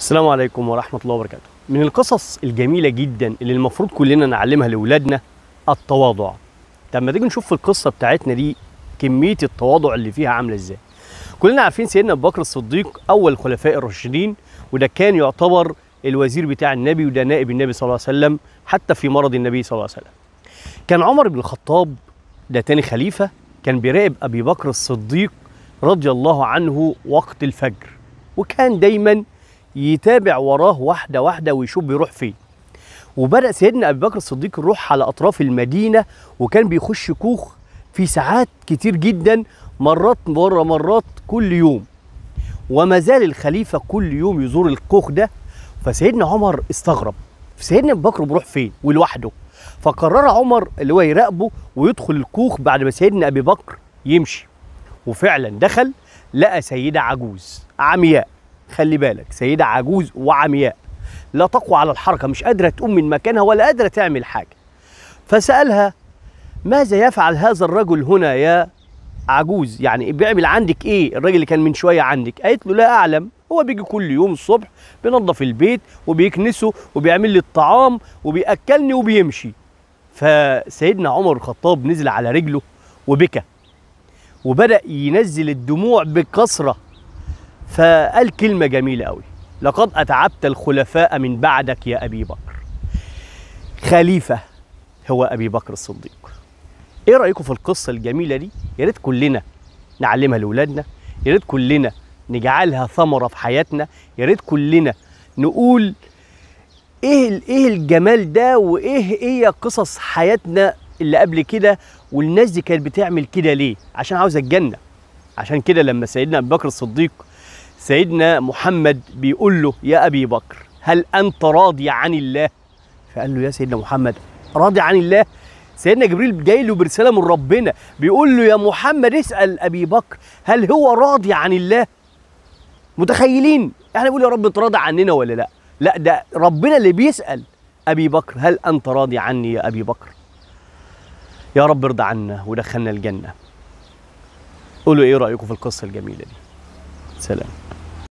السلام عليكم ورحمة الله وبركاته. من القصص الجميلة جدا اللي المفروض كلنا نعلمها لأولادنا التواضع. لما تيجي نشوف في القصة بتاعتنا دي كمية التواضع اللي فيها عاملة ازاي. كلنا عارفين سيدنا أبو بكر الصديق أول الخلفاء الراشدين وده كان يعتبر الوزير بتاع النبي وده نائب النبي صلى الله عليه وسلم حتى في مرض النبي صلى الله عليه وسلم. كان عمر بن الخطاب ده تاني خليفة كان بيراقب أبي بكر الصديق رضي الله عنه وقت الفجر وكان دايما يتابع وراه واحدة واحدة ويشوف بيروح فين وبدأ سيدنا أبي بكر الصديق يروح على أطراف المدينة وكان بيخش كوخ في ساعات كتير جدا مرات ورا مرات كل يوم وما زال الخليفة كل يوم يزور الكوخ ده فسيدنا عمر استغرب سيدنا أبو بكر بيروح فين ولوحده فقرر عمر اللي هو يراقبه ويدخل الكوخ بعد ما سيدنا أبي بكر يمشي وفعلا دخل لقى سيدة عجوز عمياء خلي بالك سيدة عجوز وعمياء لا تقوى على الحركة مش قادرة تقوم من مكانها ولا قادرة تعمل حاجة فسألها ماذا يفعل هذا الرجل هنا يا عجوز يعني بيعمل عندك ايه الراجل اللي كان من شوية عندك قالت له لا أعلم هو بيجي كل يوم الصبح بينظف البيت وبيكنسه وبيعمل لي الطعام وبيأكلني وبيمشي فسيدنا عمر الخطاب نزل على رجله وبكى وبدأ ينزل الدموع بكثرة فقال كلمة جميلة قوي لقد أتعبت الخلفاء من بعدك يا أبي بكر خليفة هو أبي بكر الصديق إيه رأيكم في القصة الجميلة دي يا ريت كلنا نعلمها لأولادنا يا ريت كلنا نجعلها ثمرة في حياتنا يا ريت كلنا نقول ايه ايه الجمال ده وايه هي قصص حياتنا اللي قبل كده والناس دي كانت بتعمل كده ليه عشان عاوزه الجنه عشان كده لما سيدنا ابو بكر الصديق سيدنا محمد بيقول له يا ابي بكر هل انت راضي عن الله فقال له يا سيدنا محمد راضي عن الله سيدنا جبريل جاي له برساله من ربنا بيقول له يا محمد اسال ابي بكر هل هو راضي عن الله متخيلين احنا بنقول يا رب انت راضي عننا ولا لا لا ده ربنا اللي بيسال ابي بكر هل انت راضي عني يا ابي بكر يا رب ارضى عنا ودخلنا الجنه قولوا ايه رايكم في القصه الجميله دي سلام